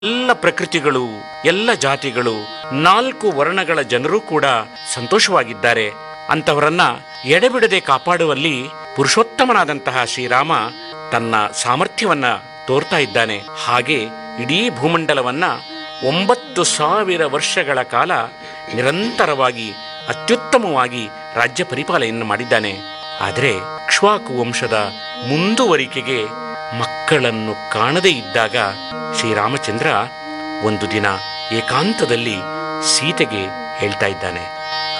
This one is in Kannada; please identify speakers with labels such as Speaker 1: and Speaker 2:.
Speaker 1: ಎಲ್ಲ ಪ್ರಕೃತಿಗಳು ಎಲ್ಲ ಜಾತಿಗಳು ನಾಲ್ಕು ವರ್ಣಗಳ ಜನರು ಕೂಡ ಸಂತೋಷವಾಗಿದ್ದಾರೆ ಅಂತವರನ್ನ ಎಡೆಬಿಡದೆ ಕಾಪಾಡುವಲ್ಲಿ ಪುರುಷೋತ್ತಮನಾದಂತಹ ಶ್ರೀರಾಮ ತನ್ನ ಸಾಮರ್ಥ್ಯವನ್ನ ತೋರ್ತಾ ಇದ್ದಾನೆ ಹಾಗೆ ಇಡೀ ಭೂಮಂಡಲವನ್ನ ಒಂಬತ್ತು ಸಾವಿರ ವರ್ಷಗಳ ಕಾಲ ನಿರಂತರವಾಗಿ ಅತ್ಯುತ್ತಮವಾಗಿ ರಾಜ್ಯ ಪರಿಪಾಲನೆಯನ್ನು ಮಾಡಿದ್ದಾನೆ ಆದರೆ ಕ್ಷ್ವಾಕು ವಂಶದ ಮುಂದುವರಿಕೆಗೆ ಮಕ್ಕಳನ್ನು ಕಾಣದೇ ಇದ್ದಾಗ ಶ್ರೀರಾಮಚಂದ್ರ ಒಂದು ದಿನ ಏಕಾಂತದಲ್ಲಿ ಸೀತೆಗೆ ಹೇಳ್ತಾ ಇದ್ದಾನೆ